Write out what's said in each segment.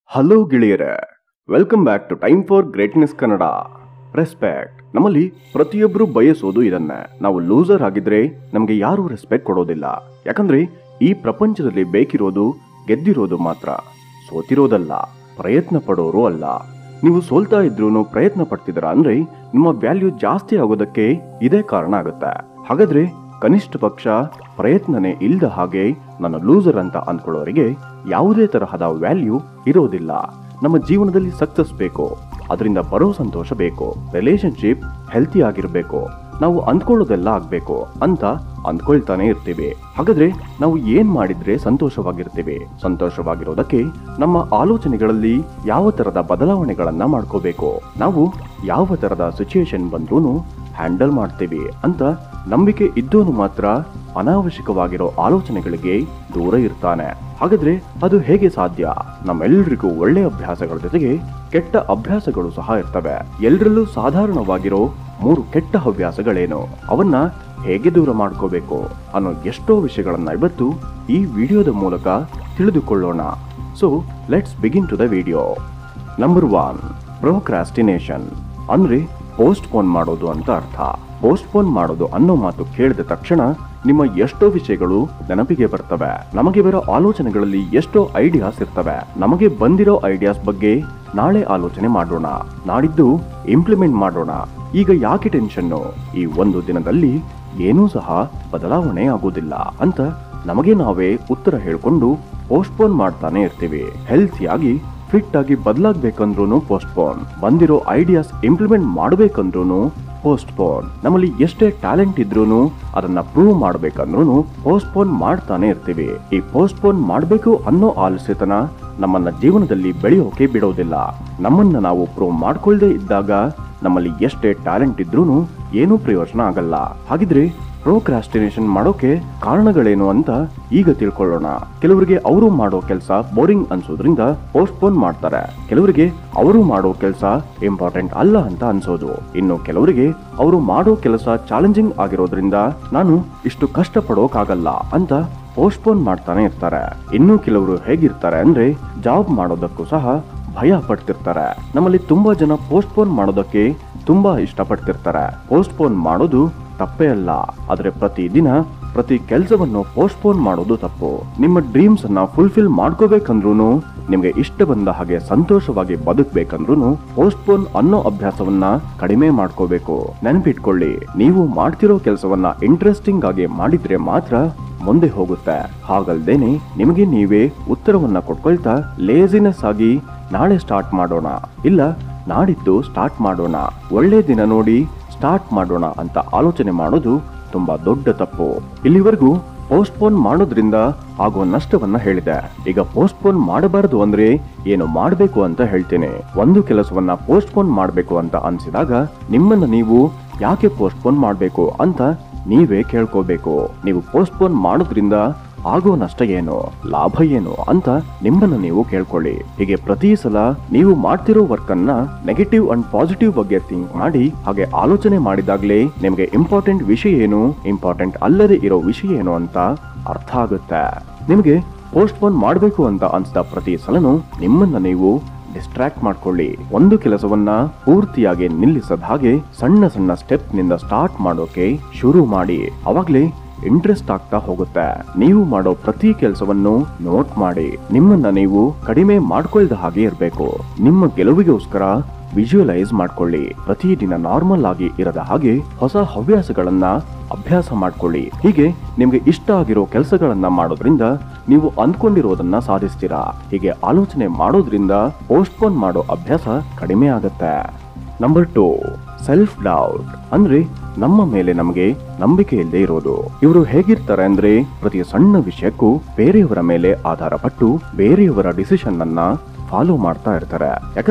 hello ಗೆಳೆಯರೇ welcome back to time for greatness Kannada respect ನಮ್ಮಲ್ಲಿ ಪ್ರತಿಯೊಬ್ಬರು ಬಯಸೋದು ಇದನ್ನೇ ನಾವು ಲೂಸರ್ ಆಗಿದ್ರೆ ನಮಗೆ ಯಾರೂ ರೆಸ್ಪೆಕ್ಟ್ ಕೊಡೋದಿಲ್ಲ ಯಾಕಂದ್ರೆ ಈ ಪ್ರಪಂಚದಲ್ಲಿ ಬೇಕಿರೋದು ಗೆದ್ದಿರೋದು ಮಾತ್ರ ಸೋತಿರೋದಲ್ಲ ಪ್ರಯತ್ನ ಪಡೋರು ಅಲ್ಲ ನೀವು ಸೋಲ್ತಾ ಇದ್ರೂ ಪ್ರಯತ್ನ ಪಡ್ತಿದ್ದೀರಾ ಅಂದ್ರೆ ನಿಮ್ಮ ವ್ಯಾಲ್ಯೂ ಜಾಸ್ತಿ ಆಗೋದಕ್ಕೆ ಇದೇ ಕಾರಣ ಆಗುತ್ತೆ ಹಾಗಾದ್ರೆ ಕನಿಷ್ಠ ಪಕ್ಷ ಪ್ರಯತ್ನನೇ ಇಲ್ದ ಹಾಗೆ ನಾನು ಲೂಸರ್ ಅಂತ ಅಂದ್ಕೊಳ್ಳೋರಿಗೆ ಯಾವುದೇ ತರಹದ ವ್ಯಾಲ್ಯೂ ಇರೋದಿಲ್ಲ ನಮ್ಮ ಜೀವನದಲ್ಲಿ ಸಕ್ಸಸ್ ಬೇಕು ಅದರಿಂದ ಬರೋ ಸಂತೋಷ ಬೇಕು ರಿಲೇಶನ್ಶಿಪ್ ಹೆಲ್ತಿ ಆಗಿರ್ಬೇಕು ನಾವು ಅಂದ್ಕೊಳ್ಳೋದೆಲ್ಲ ಆಗ್ಬೇಕು ಅಂತ ಅಂದ್ಕೊಳ್ತಾನೆ ಇರ್ತೀವಿ ಹಾಗಾದ್ರೆ ನಾವು ಏನ್ ಮಾಡಿದ್ರೆ ಸಂತೋಷವಾಗಿರ್ತೀವಿ ಸಂತೋಷವಾಗಿರೋದಕ್ಕೆ ನಮ್ಮ ಆಲೋಚನೆಗಳಲ್ಲಿ ಯಾವ ತರದ ಬದಲಾವಣೆಗಳನ್ನ ಮಾಡ್ಕೋಬೇಕು ನಾವು ಯಾವ ತರದ ಸಿಚುಯೇಷನ್ ಬಂದ್ರೂ ಹ್ಯಾಂಡಲ್ ಮಾಡ್ತೀವಿ ಅಂತ ನಂಬಿಕೆ ಇದ್ದೋನು ಮಾತ್ರ ಅನಾವಶ್ಯಕವಾಗಿರೋ ಆಲೋಚನೆಗಳಿಗೆ ದೂರ ಇರ್ತಾನೆ ಹಾಗಾದ್ರೆ ಅದು ಹೇಗೆ ಸಾಧ್ಯ ನಮ್ಮೆಲ್ಲರಿಗೂ ಒಳ್ಳೆ ಅಭ್ಯಾಸಗಳ ಜೊತೆಗೆ ಕೆಟ್ಟ ಅಭ್ಯಾಸಗಳು ಸಹ ಇರ್ತವೆ ಎಲ್ರಲ್ಲೂ ಸಾಧಾರಣವಾಗಿರೋ ಮೂರು ಕೆಟ್ಟ ಹವ್ಯಾಸಗಳೇನು ಅವನ್ನ ಹೇಗೆ ದೂರ ಮಾಡ್ಕೋಬೇಕು ಅನ್ನೋ ಎಷ್ಟೋ ವಿಷಯಗಳನ್ನ ಇವತ್ತು ಈ ವಿಡಿಯೋದ ಮೂಲಕ ತಿಳಿದುಕೊಳ್ಳೋಣ so let's begin to the video number one procrastination ಅಂದ್ರೆ ಪೋಸ್ಟ್ಪೋನ್ ಮಾಡೋದು ಅಂತ ಅರ್ಥ ಪೋಸ್ಟ್ಪೋನ್ ಮಾಡೋದು ಅನ್ನೋ ಮಾತು ಕೇಳಿದ ತಕ್ಷಣ ನಿಮ್ಮ ಎಷ್ಟೋ ವಿಷಯಗಳು ನೆನಪಿಗೆ ಬರ್ತವೆ ನಮಗೆ ಬರೋ ಆಲೋಚನೆಗಳಲ್ಲಿ ಎಷ್ಟೋ ಐಡಿಯಾಸ್ ಇರ್ತವೆ ನಮಗೆ ಬಂದಿರೋ ಐಡಿಯಾಸ್ ಬಗ್ಗೆ ನಾಳೆ ಆಲೋಚನೆ ಮಾಡೋಣ ನಾಡಿದ್ದು ಇಂಪ್ಲಿಮೆಂಟ್ ಮಾಡೋಣ ಈಗ ಯಾಕೆ ಟೆನ್ಷನ್ನು ಈ ಒಂದು ದಿನದಲ್ಲಿ ಏನೂ ಸಹ ಬದಲಾವಣೆ ಆಗೋದಿಲ್ಲ ಅಂತ ನಮಗೆ ನಾವೇ ಉತ್ತರ ಹೇಳ್ಕೊಂಡು ಪೋಸ್ಟ್ಪೋನ್ ಮಾಡ್ತಾನೆ ಇರ್ತೀವಿ ಹೆಲ್ತಿಯಾಗಿ ಫಿಟ್ ಆಗಿ ಬದಲಾಗ್ಬೇಕಂದ್ರೂ ಪೋಸ್ಟ್ಪೋನ್ ಬಂದಿರೋ ಐಡಿಯಾಸ್ ಇಂಪ್ಲಿಮೆಂಟ್ ಮಾಡ್ಬೇಕಂದ್ರೂ ಪೋಸ್ಟ್ಪೋನ್ ನಮ್ಮಲ್ಲಿ ಎಷ್ಟೇ ಟ್ಯಾಲೆಂಟ್ ಇದ್ರೂನು ಅದನ್ನ ಪ್ರೂವ್ ಮಾಡ್ಬೇಕಂದ್ರೂ ಪೋಸ್ಟ್ಪೋನ್ ಮಾಡ್ತಾನೆ ಇರ್ತೀವಿ ಈ ಪೋಸ್ಟ್ಪೋನ್ ಮಾಡ್ಬೇಕು ಅನ್ನೋ ಆಲಸ್ಯತನ ನಮ್ಮನ್ನ ಜೀವನದಲ್ಲಿ ಬೆಳೆಯೋಕೆ ಬಿಡೋದಿಲ್ಲ ನಮ್ಮನ್ನ ನಾವು ಪ್ರೂವ್ ಮಾಡ್ಕೊಳ್ದೇ ಇದ್ದಾಗ ನಮ್ಮಲ್ಲಿ ಎಷ್ಟೇ ಟ್ಯಾಲೆಂಟ್ ಇದ್ರೂನು ಏನೂ ಪ್ರಯೋಜನ ಆಗಲ್ಲ ಹಾಗಿದ್ರೆ ಪ್ರೋಕ್ರಾಸ್ಟಿನೇಷನ್ ಮಾಡೋಕೆ ಕಾರಣಗಳೇನು ಅಂತ ಈಗ ತಿಳ್ಕೊಳ್ಳೋಣ ಕೆಲವರಿಗೆ ಅವರು ಮಾಡೋ ಕೆಲಸ ಬೋರಿಂಗ್ ಅನ್ಸೋದ್ರಿಂದ ಪೋಸ್ಟ್ಪೋನ್ ಮಾಡ್ತಾರೆ ಕೆಲವರಿಗೆ ಅವರು ಮಾಡೋ ಕೆಲಸ ಇಂಪಾರ್ಟೆಂಟ್ ಅಲ್ಲ ಅಂತ ಅನ್ಸೋದು ಇನ್ನು ಕೆಲವರಿಗೆ ಅವರು ಮಾಡೋ ಕೆಲಸ ಚಾಲೆಂಜಿಂಗ್ ಆಗಿರೋದ್ರಿಂದ ನಾನು ಇಷ್ಟು ಕಷ್ಟ ಪಡೋಕಾಗಲ್ಲ ಅಂತ ಪೋಸ್ಟ್ಪೋನ್ ಮಾಡ್ತಾನೆ ಇರ್ತಾರೆ ಇನ್ನು ಕೆಲವರು ಹೇಗಿರ್ತಾರೆ ಅಂದ್ರೆ ಜಾಬ್ ಮಾಡೋದಕ್ಕೂ ಸಹ ಭಯ ಪಡ್ತಿರ್ತಾರೆ ನಮ್ಮಲ್ಲಿ ತುಂಬಾ ಜನ ಪೋಸ್ಟ್ಪೋನ್ ಮಾಡೋದಕ್ಕೆ ತುಂಬಾ ಇಷ್ಟಪಡ್ತಿರ್ತಾರೆ ಪೋಸ್ಟ್ಪೋನ್ ಮಾಡೋದು ತಪ್ಪೇ ಅಲ್ಲ ಆದ್ರೆ ಪ್ರತಿ ದಿನ ಪ್ರತಿ ಕೆಲಸವನ್ನು ಪೋಸ್ಟ್ಪೋನ್ ಮಾಡೋದು ತಪ್ಪು ನಿಮ್ಮ ಡ್ರೀಮ್ಸ್ ಅನ್ನ ಫುಲ್ಫಿಲ್ ಮಾಡ್ಕೋಬೇಕಂದ್ರೂ ನಿಮ್ಗೆ ಇಷ್ಟ ಬಂದ ಹಾಗೆ ಸಂತೋಷವಾಗಿ ಬದುಕ್ಬೇಕಂದ್ರೂ ಪೋಸ್ಟ್ಪೋನ್ ಅನ್ನೋ ಅಭ್ಯಾಸವನ್ನ ಕಡಿಮೆ ಮಾಡ್ಕೋಬೇಕು ನೆನಪಿಟ್ಕೊಳ್ಳಿ ನೀವು ಮಾಡ್ತಿರೋ ಕೆಲಸವನ್ನ ಇಂಟ್ರೆಸ್ಟಿಂಗ್ ಆಗಿ ಮಾಡಿದ್ರೆ ಮಾತ್ರ ಮುಂದೆ ಹೋಗುತ್ತೆ ಹಾಗಲ್ದೇನೆ ನಿಮಗೆ ನೀವೇ ಉತ್ತರವನ್ನ ಕೊಟ್ಕೊಳ್ತಾ ಲೇಸಿನೆಸ್ ಆಗಿ ನಾಳೆ ಸ್ಟಾರ್ಟ್ ಮಾಡೋಣ ಇಲ್ಲ ನಾಡಿದ್ದು ಸ್ಟಾರ್ಟ್ ಮಾಡೋಣ ಒಳ್ಳೆ ದಿನ ನೋಡಿ ಸ್ಟಾರ್ಟ್ ಮಾಡೋಣ ಅಂತ ಆಲೋಚನೆ ಮಾಡೋದು ತುಂಬಾ ದೊಡ್ಡ ತಪ್ಪು ಇಲ್ಲಿವರೆಗೂ ಪೋಸ್ಟ್ಪೋನ್ ಮಾಡೋದ್ರಿಂದ ಆಗೋ ನಷ್ಟವನ್ನ ಹೇಳಿದೆ ಈಗ ಪೋಸ್ಟ್ಪೋನ್ ಮಾಡಬಾರದು ಅಂದ್ರೆ ಏನು ಮಾಡಬೇಕು ಅಂತ ಹೇಳ್ತೇನೆ ಒಂದು ಕೆಲಸವನ್ನ ಪೋಸ್ಟ್ಪೋನ್ ಮಾಡಬೇಕು ಅಂತ ಅನ್ಸಿದಾಗ ನಿಮ್ಮನ್ನ ನೀವು ಯಾಕೆ ಪೋಸ್ಟ್ಪೋನ್ ಮಾಡಬೇಕು ಅಂತ ನೀವೇ ಕೇಳ್ಕೋಬೇಕು ನೀವು ಪೋಸ್ಟ್ಪೋನ್ ಮಾಡೋದ್ರಿಂದ ಆಗೋ ನಷ್ಟ ಏನು ಲಾಭ ಏನು ಅಂತ ನಿಮ್ಮನ್ನ ನೀವು ಕೇಳ್ಕೊಳ್ಳಿ ಹೀಗೆ ಪ್ರತಿ ಸಲ ನೀವು ಮಾಡ್ತಿರೋ ವರ್ಕ್ ಅನ್ನ ನೆಗೆಟಿವ್ ಅಂಡ್ ಪಾಸಿಟಿವ್ ಬಗ್ಗೆ ಥಿಂಕ್ ಮಾಡಿ ಹಾಗೆ ಆಲೋಚನೆ ಮಾಡಿದಾಗ್ಲೇ ನಿಮ್ಗೆ ಇಂಪಾರ್ಟೆಂಟ್ ವಿಷಯ ಏನು ಇಂಪಾರ್ಟೆಂಟ್ ಅಲ್ಲದೆ ಇರೋ ವಿಷಯ ಏನು ಅಂತ ಅರ್ಥ ಆಗುತ್ತೆ ನಿಮಗೆ ಪೋಸ್ಟ್ಪೋನ್ ಮಾಡಬೇಕು ಅಂತ ಅನ್ಸಿದ ಪ್ರತಿ ಸಲನೂ ನಿಮ್ಮನ್ನ ನೀವು ಡಿಸ್ಟ್ರಾಕ್ಟ್ ಮಾಡ್ಕೊಳ್ಳಿ ಒಂದು ಕೆಲಸವನ್ನ ಪೂರ್ತಿಯಾಗಿ ನಿಲ್ಲಿಸದ ಹಾಗೆ ಸಣ್ಣ ಸಣ್ಣ ಸ್ಟೆಪ್ ನಿಂದ ಸ್ಟಾರ್ಟ್ ಮಾಡೋಕೆ ಶುರು ಮಾಡಿ ಅವಾಗ್ಲೇ ಇಂಟ್ರೆಸ್ಟ್ ಆಗ್ತಾ ಹೋಗುತ್ತೆ ನೀವು ಮಾಡೋ ಪ್ರತಿ ಕೆಲಸವನ್ನು ನೋಟ್ ಮಾಡಿ ನಿಮ್ಮನ್ನ ನೀವು ಕಡಿಮೆ ಮಾಡ್ಕೊಳ್ದ ಹಾಗೆ ಇರಬೇಕು ನಿಮ್ಮ ಗೆಲುವಿಗೋಸ್ಕರ ವಿಜುವಲೈಸ್ ಮಾಡ್ಕೊಳ್ಳಿ ಪ್ರತಿದಿನ ನಾರ್ಮಲ್ ಆಗಿ ಇರದ ಹಾಗೆ ಹೊಸ ಹವ್ಯಾಸಗಳನ್ನ ಅಭ್ಯಾಸ ಮಾಡ್ಕೊಳ್ಳಿ ಹೀಗೆ ನಿಮ್ಗೆ ಇಷ್ಟ ಆಗಿರೋ ಕೆಲಸಗಳನ್ನ ಮಾಡೋದ್ರಿಂದ ನೀವು ಅಂದ್ಕೊಂಡಿರೋದನ್ನ ಸಾಧಿಸ್ತೀರಾ ಹೀಗೆ ಆಲೋಚನೆ ಮಾಡೋದ್ರಿಂದ ಪೋಸ್ಟ್ಪೋನ್ ಮಾಡೋ ಅಭ್ಯಾಸ ಕಡಿಮೆ ಆಗತ್ತೆ ನಂಬರ್ ಟು ಸೆಲ್ಫ್ ಡೌಟ್ ಅಂದ್ರೆ ನಮ್ಮ ಮೇಲೆ ನಮಗೆ ನಂಬಿಕೆ ಇಲ್ಲದೆ ಇರೋದು ಇವರು ಹೇಗಿರ್ತಾರೆ ಅಂದ್ರೆ ಪ್ರತಿ ಸಣ್ಣ ವಿಷಯಕ್ಕೂ ಬೇರೆಯವರ ಮೇಲೆ ಆಧಾರ ಪಟ್ಟು ಬೇರೆಯವರ ಡಿಸಿಷನ್ ಅನ್ನ ಫಾಲೋ ಮಾಡ್ತಾ ಇರ್ತಾರೆ ಯಾಕಂದ್ರೆ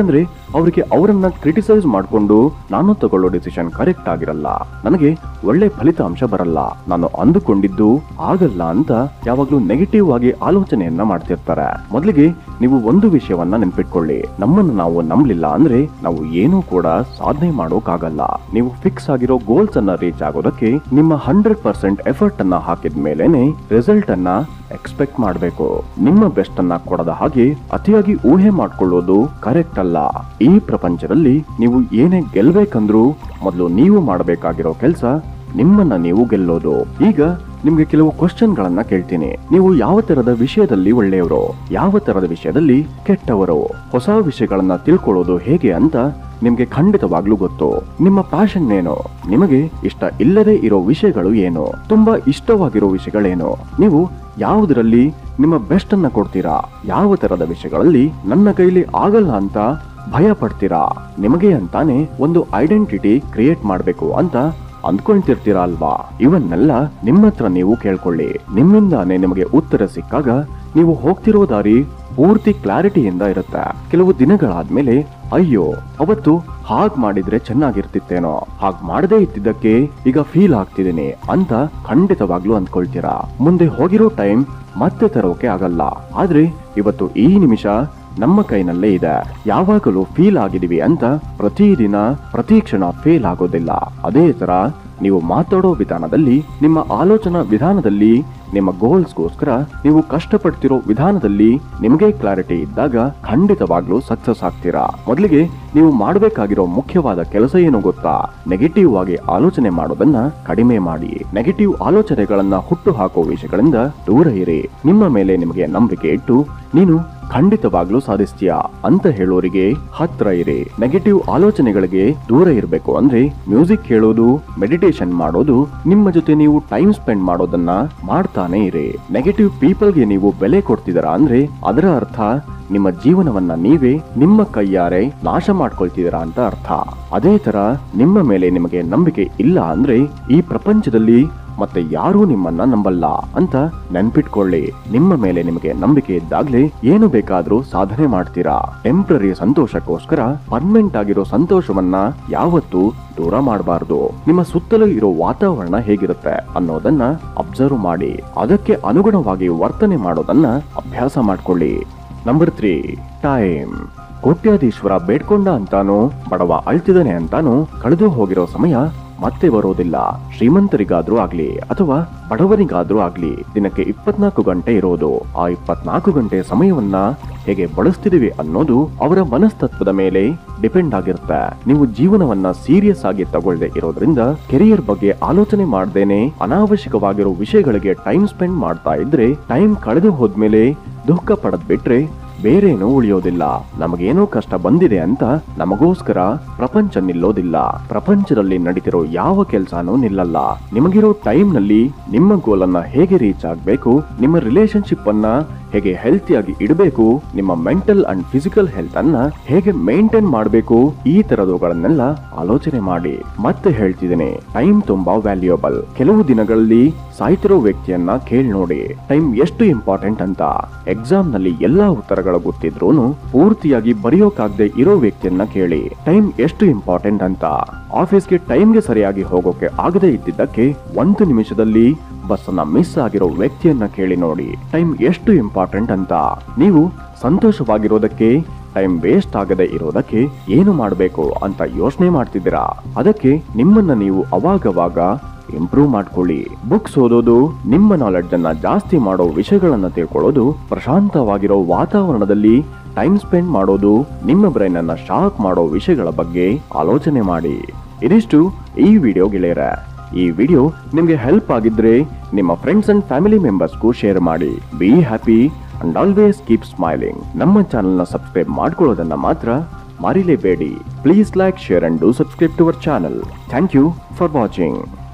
ಅವರಿಗೆ ಅವರನ್ನ ಕ್ರಿಟಿಸೈಸ್ ಮಾಡಿಕೊಂಡು ನಾನು ತಗೊಳ್ಳೋ ಡಿಸಿಷನ್ ಕರೆಕ್ಟ್ ಆಗಿರಲ್ಲ ನನಗೆ ಒಳ್ಳೆ ಫಲಿತಾಂಶ ಬರಲ್ಲ ನಾನು ಅಂದುಕೊಂಡಿದ್ದು ಆಗಲ್ಲ ಅಂತ ಯಾವಾಗ್ಲೂ ನೆಗೆಟಿವ್ ಆಗಿ ಆಲೋಚನೆಯನ್ನ ಮಾಡ್ತಿರ್ತಾರೆ ಮೊದಲಿಗೆ ನೀವು ಒಂದು ವಿಷಯವನ್ನ ನೆನ್ಪಿಟ್ಕೊಳ್ಳಿ ನಮ್ಮನ್ನು ನಾವು ನಂಬಲಿಲ್ಲ ಅಂದ್ರೆ ನಾವು ಏನೂ ಕೂಡ ಸಾಧನೆ ಮಾಡೋಕ್ಕಾಗಲ್ಲ ನೀವು ಫಿಕ್ಸ್ ಆಗಿರೋ ಗೋಲ್ಸ್ ಅನ್ನ ರೀಚ್ ಆಗೋದಕ್ಕೆ ನಿಮ್ಮ ಹಂಡ್ರೆಡ್ ಪರ್ಸೆಂಟ್ ಎಫರ್ಟ್ ಅನ್ನ ಹಾಕಿದ ಮೇಲೇನೆ ರಿಸಲ್ಟ್ ಅನ್ನ ಎಕ್ಸ್ಪೆಕ್ಟ್ ಮಾಡಬೇಕು ನಿಮ್ಮ ಬೆಸ್ಟ್ ಅನ್ನ ಕೊಡದ ಹಾಗೆ ಅತಿಯಾಗಿ ಊಹೆ ಮಾಡ್ಕೊಳ್ಳೋದು ಕರೆಕ್ಟ್ ಅಲ್ಲ ಈ ಪ್ರಪಂಚದಲ್ಲಿ ನೀವು ಏನೇ ಗೆಲ್ಬೇಕಂದ್ರೂ ಮೊದಲು ನೀವು ಮಾಡಬೇಕಾಗಿರೋ ಕೆಲಸ ನಿಮ್ಮನ್ನ ನೀವು ಗೆಲ್ಲೋದು ಈಗ ನಿಮ್ಗೆ ಕೆಲವು ಕ್ವಶನ್ ಗಳನ್ನ ಕೇಳ್ತೀನಿ ನೀವು ಯಾವ ತರದ ವಿಷಯದಲ್ಲಿ ಒಳ್ಳೆಯವರು ಯಾವ ತರದ ವಿಷಯದಲ್ಲಿ ಕೆಟ್ಟವರು ಹೊಸ ವಿಷಯಗಳನ್ನ ತಿಳ್ಕೊಳ್ಳೋದು ಹೇಗೆ ಅಂತ ನಿಮ್ಗೆ ಖಂಡಿತವಾಗ್ಲೂ ಗೊತ್ತು ನಿಮ್ಮ ಪ್ಯಾಷನ್ ಏನು ನಿಮಗೆ ಇಷ್ಟ ಇಲ್ಲದೆ ಇರೋ ವಿಷಯಗಳು ಏನು ತುಂಬಾ ಇಷ್ಟವಾಗಿರೋ ವಿಷಯಗಳೇನು ನೀವು ಯಾವುದರಲ್ಲಿ ನಿಮ್ಮ ಬೆಸ್ಟ್ ಅನ್ನ ಕೊಡ್ತೀರಾ ಯಾವ ತರದ ವಿಷಯಗಳಲ್ಲಿ ನನ್ನ ಕೈಲಿ ಆಗಲ್ಲ ಅಂತ ಭಯ ಪಡ್ತೀರಾ ನಿಮಗೆ ಅಂತಾನೆ ಒಂದು ಐಡೆಂಟಿಟಿ ಕ್ರಿಯೇಟ್ ಮಾಡ್ಬೇಕು ಅಂತ ಅಂದ್ಕೊಳ್ತಿರ್ತೀರಾ ಅಲ್ವಾ ಇವನ್ನೆಲ್ಲ ನಿಮ್ಮ ಹತ್ರ ನೀವು ಕೇಳ್ಕೊಳ್ಳಿ ನಿಮ್ಮಿಂದಾನೆ ನಿಮಗೆ ಉತ್ತರ ಸಿಕ್ಕಾಗ ನೀವು ಹೋಗ್ತಿರೋ ದಾರಿ ಪೂರ್ತಿ ಕ್ಲಾರಿಟಿಯಿಂದ ಇರುತ್ತೆ ಕೆಲವು ದಿನಗಳಾದ್ಮೇಲೆ ಅಯ್ಯೋ ಅವತ್ತು ಹಾಗ್ ಮಾಡಿದ್ರೆ ಚೆನ್ನಾಗಿರ್ತಿತ್ತೇನೋ ಹಾಗ್ ಮಾಡದೇ ಇದ್ದಿದ್ದಕ್ಕೆ ಈಗ ಫೀಲ್ ಆಗ್ತಿದ್ದೀನಿ ಅಂತ ಖಂಡಿತವಾಗ್ಲೂ ಅಂದ್ಕೊಳ್ತೀರಾ ಮುಂದೆ ಹೋಗಿರೋ ಟೈಮ್ ಮತ್ತೆ ತರೋಕೆ ಆಗಲ್ಲ ಆದ್ರೆ ಇವತ್ತು ಈ ನಿಮಿಷ ನಮ್ಮ ಕೈನಲ್ಲೇ ಇದೆ ಯಾವಾಗಲೂ ಫೀಲ್ ಆಗಿದೀವಿ ಅಂತ ಪ್ರತಿದಿನ ಪ್ರತಿ ಕ್ಷಣ ಫೇಲ್ ಆಗೋದಿಲ್ಲ ಅದೇ ತರ ನೀವು ಮಾತಾಡೋ ವಿಧಾನದಲ್ಲಿ ನಿಮ್ಮ ಆಲೋಚನಾ ವಿಧಾನದಲ್ಲಿ ನಿಮ್ಮ ಗೋಲ್ಸ್ಗೋಸ್ಕರ ನೀವು ಕಷ್ಟಪಡ್ತಿರೋ ವಿಧಾನದಲ್ಲಿ ನಿಮಗೆ ಕ್ಲಾರಿಟಿ ಇದ್ದಾಗ ಖಂಡಿತವಾಗ್ಲೂ ಸಕ್ಸಸ್ ಆಗ್ತೀರಾ ಮೊದಲಿಗೆ ನೀವು ಮಾಡಬೇಕಾಗಿರೋ ಮುಖ್ಯವಾದ ಕೆಲಸ ಏನು ಗೊತ್ತಾ ನೆಗೆಟಿವ್ ಆಗಿ ಆಲೋಚನೆ ಮಾಡೋದನ್ನ ಕಡಿಮೆ ಮಾಡಿ ನೆಗೆಟಿವ್ ಆಲೋಚನೆಗಳನ್ನ ಹುಟ್ಟು ಹಾಕೋ ವಿಷಯಗಳಿಂದ ದೂರ ಇರಿ ನಿಮ್ಮ ಮೇಲೆ ನಿಮಗೆ ನಂಬಿಕೆ ಇಟ್ಟು ನೀನು ಖಂಡಿತವಾಗ್ಲೂ ಸಾಧಿಸ್ತೀಯಾ ಅಂತ ಹೇಳೋರಿಗೆ ಹತ್ರ ಇರಿ ನೆಗೆಟಿವ್ ಆಲೋಚನೆಗಳಿಗೆ ದೂರ ಇರಬೇಕು ಅಂದ್ರೆ ಮ್ಯೂಸಿಕ್ ಕೇಳೋದು ಮೆಡಿಟೇಷನ್ ಮಾಡೋದು ನಿಮ್ಮ ಜೊತೆ ನೀವು ಟೈಮ್ ಸ್ಪೆಂಡ್ ಮಾಡೋದನ್ನ ಮಾಡ್ತಾನೆ ಇರಿ ನೆಗೆಟಿವ್ ಪೀಪಲ್ಗೆ ನೀವು ಬೆಲೆ ಕೊಡ್ತಿದ್ದೀರಾ ಅಂದ್ರೆ ಅದರ ಅರ್ಥ ನಿಮ್ಮ ಜೀವನವನ್ನ ನೀವೇ ನಿಮ್ಮ ಕೈಯಾರೆ ನಾಶ ಮಾಡ್ಕೊಳ್ತಿದ್ದೀರಾ ಅಂತ ಅರ್ಥ ಅದೇ ತರ ನಿಮ್ಮ ಮೇಲೆ ನಿಮಗೆ ನಂಬಿಕೆ ಇಲ್ಲ ಅಂದ್ರೆ ಈ ಪ್ರಪಂಚದಲ್ಲಿ ಮತ್ತೆ ಯಾರೂ ನಿಮ್ಮನ್ನ ನಂಬಲ್ಲ ಅಂತ ನೆನ್ಪಿಟ್ಕೊಳ್ಳಿ ನಿಮ್ಮ ಮೇಲೆ ನಿಮಗೆ ನಂಬಿಕೆ ಇದ್ದಾಗ್ಲೇ ಏನು ಬೇಕಾದ್ರೂ ಸಾಧನೆ ಮಾಡ್ತೀರಾ ಟೆಂಪ್ರರಿ ಸಂತೋಷಕ್ಕೋಸ್ಕರ ಪರ್ಮನೆಂಟ್ ಆಗಿರೋ ಸಂತೋಷವನ್ನ ಯಾವತ್ತೂ ದೂರ ಮಾಡಬಾರ್ದು ನಿಮ್ಮ ಸುತ್ತಲೂ ಇರೋ ವಾತಾವರಣ ಹೇಗಿರುತ್ತೆ ಅನ್ನೋದನ್ನ ಅಬ್ಸರ್ವ್ ಮಾಡಿ ಅದಕ್ಕೆ ಅನುಗುಣವಾಗಿ ವರ್ತನೆ ಮಾಡೋದನ್ನ ಅಭ್ಯಾಸ ಮಾಡ್ಕೊಳ್ಳಿ ನಂಬರ್ ತ್ರೀ ಟೈಮ್ ಕೋಟ್ಯಾಧೀಶ್ವರ ಬೇಡ್ಕೊಂಡ ಅಂತಾನು ಬಡವ ಅಳ್ತಿದ್ದಾನೆ ಅಂತಾನು ಕಳೆದು ಹೋಗಿರೋ ಸಮಯ ಮತ್ತೆ ಬರೋದಿಲ್ಲ ಶ್ರೀಮಂತರಿಗಾದ್ರೂ ಆಗ್ಲಿ ಅಥವಾ ಬಡವರಿಗಾದ್ರೂ ಆಗ್ಲಿ ದಿನಕ್ಕೆ ಇಪ್ಪತ್ನಾಲ್ಕು ಗಂಟೆ ಇರೋದು ಆ ಇಪ್ಪತ್ನಾಲ್ಕು ಗಂಟೆ ಸಮಯವನ್ನ ಹೇಗೆ ಬಳಸ್ತಿದೀವಿ ಅನ್ನೋದು ಅವರ ಮನಸ್ತತ್ವದ ಮೇಲೆ ಡಿಪೆಂಡ್ ಆಗಿರುತ್ತೆ ನೀವು ಜೀವನವನ್ನ ಸೀರಿಯಸ್ ಆಗಿ ತಗೊಳ್ದೆ ಇರೋದ್ರಿಂದ ಕೆರಿಯರ್ ಬಗ್ಗೆ ಆಲೋಚನೆ ಮಾಡ್ದೇನೆ ಅನಾವಶ್ಯಕವಾಗಿರೋ ವಿಷಯಗಳಿಗೆ ಟೈಮ್ ಸ್ಪೆಂಡ್ ಮಾಡ್ತಾ ಇದ್ರೆ ಟೈಮ್ ಕಳೆದು ಹೋದ್ಮೇಲೆ ದುಃಖ ಪಡದ್ ಬಿಟ್ರೆ ಬೇರೇನೂ ಉಳಿಯೋದಿಲ್ಲ ನಮಗೇನೋ ಕಷ್ಟ ಬಂದಿದೆ ಅಂತ ನಮಗೋಸ್ಕರ ಪ್ರಪಂಚ ನಿಲ್ಲೋದಿಲ್ಲ ಪ್ರಪಂಚದಲ್ಲಿ ನಡೀತಿರೋ ಯಾವ ಕೆಲ್ಸಾನೂ ನಿಲ್ಲಲ್ಲ ನಿಮಗಿರೋ ಟೈಮ್ ನಲ್ಲಿ ನಿಮ್ಮ ಗೋಲ್ ಅನ್ನ ಹೇಗೆ ರೀಚ್ ಆಗ್ಬೇಕು ನಿಮ್ಮ ರಿಲೇಶನ್ಶಿಪ್ ಅನ್ನ ಹೇಗೆ ಹೆಲ್ತಿಯಾಗಿ ಇಡಬೇಕು ನಿಮ್ಮ ಮೆಂಟಲ್ ಅಂಡ್ ಫಿಸಿಕಲ್ ಹೆಲ್ತ್ ಅನ್ನ ಹೇಗೆ ಮೇಂಟೈನ್ ಮಾಡಬೇಕು ಈ ತರದವುಗಳನ್ನೆಲ್ಲ ಆಲೋಚನೆ ಮಾಡಿ ಮತ್ತೆ ಹೇಳ್ತಿದ್ದೇನೆ ಟೈಮ್ ತುಂಬಾ ವ್ಯಾಲ್ಯೂಯಬಲ್ ಕೆಲವು ದಿನಗಳಲ್ಲಿ ಸಾಯ್ತಿರೋ ವ್ಯಕ್ತಿಯನ್ನ ಕೇಳ್ ನೋಡಿ ಟೈಮ್ ಎಷ್ಟು ಇಂಪಾರ್ಟೆಂಟ್ ಅಂತ ಎಕ್ಸಾಮ್ ನಲ್ಲಿ ಎಲ್ಲಾ ಉತ್ತರಗಳು ಗೊತ್ತಿದ್ರೂನು ಪೂರ್ತಿಯಾಗಿ ಬರೆಯೋಕಾಗದೆ ಇರೋ ವ್ಯಕ್ತಿಯನ್ನ ಕೇಳಿ ಟೈಮ್ ಎಷ್ಟು ಇಂಪಾರ್ಟೆಂಟ್ ಅಂತ ಆಫೀಸ್ಗೆ ಟೈಮ್ಗೆ ಸರಿಯಾಗಿ ಹೋಗೋಕೆ ಆಗದೆ ಇದ್ದಿದ್ದಕ್ಕೆ ಒಂದು ನಿಮಿಷದಲ್ಲಿ ಬಸ್ ಅನ್ನ ಮಿಸ್ ಆಗಿರೋ ವ್ಯಕ್ತಿಯನ್ನ ಕೇಳಿ ನೋಡಿ ಟೈಮ್ ಎಷ್ಟು ಇಂಪಾರ್ಟೆಂಟ್ ಅಂತ ನೀವು ಸಂತೋಷವಾಗಿರೋದಕ್ಕೆ ಟೈಮ್ ವೇಸ್ಟ್ ಆಗದೆ ಇರೋದಕ್ಕೆ ಏನು ಮಾಡಬೇಕು ಅಂತ ಯೋಚನೆ ಮಾಡ್ತಿದ್ದೀರಾ ಅದಕ್ಕೆ ನಿಮ್ಮನ್ನ ನೀವು ಅವಾಗವಾಗ ಇಂಪ್ರೂವ್ ಮಾಡ್ಕೊಳ್ಳಿ ಬುಕ್ಸ್ ಓದೋದು ನಿಮ್ಮ ನಾಲೆಡ್ಜ್ ಅನ್ನ ಜಾಸ್ತಿ ಮಾಡೋ ವಿಷಯಗಳನ್ನ ತಿಳ್ಕೊಳ್ಳೋದು ಪ್ರಶಾಂತವಾಗಿರೋ ವಾತಾವರಣದಲ್ಲಿ ಟೈಮ್ ಸ್ಪೆಂಡ್ ಮಾಡೋದು ನಿಮ್ಮ ಬ್ರೈನ್ ಅನ್ನ ಶಾರ್ಪ್ ಮಾಡೋ ವಿಷಯಗಳ ಬಗ್ಗೆ ಆಲೋಚನೆ ಮಾಡಿ ಇದಿಷ್ಟು ಈ ವಿಡಿಯೋ ಗೆಳೆಯರ ಈ ವಿಡಿಯೋ ನಿಮ್ಗೆ ಹೆಲ್ಪ್ ಆಗಿದ್ರೆ ನಿಮ್ಮ ಫ್ರೆಂಡ್ಸ್ ಅಂಡ್ ಫ್ಯಾಮಿಲಿ ಮೆಂಬರ್ಸ್ಗೂ ಶೇರ್ ಮಾಡಿ be happy and always keep smiling ನಮ್ಮ ಚಾನೆಲ್ನ ಸಬ್ಸ್ಕ್ರೈಬ್ ಮಾಡ್ಕೊಳ್ಳೋದನ್ನ ಮಾತ್ರ ಮರಿಲೇಬೇಡಿ please like share and do subscribe to our channel thank you for watching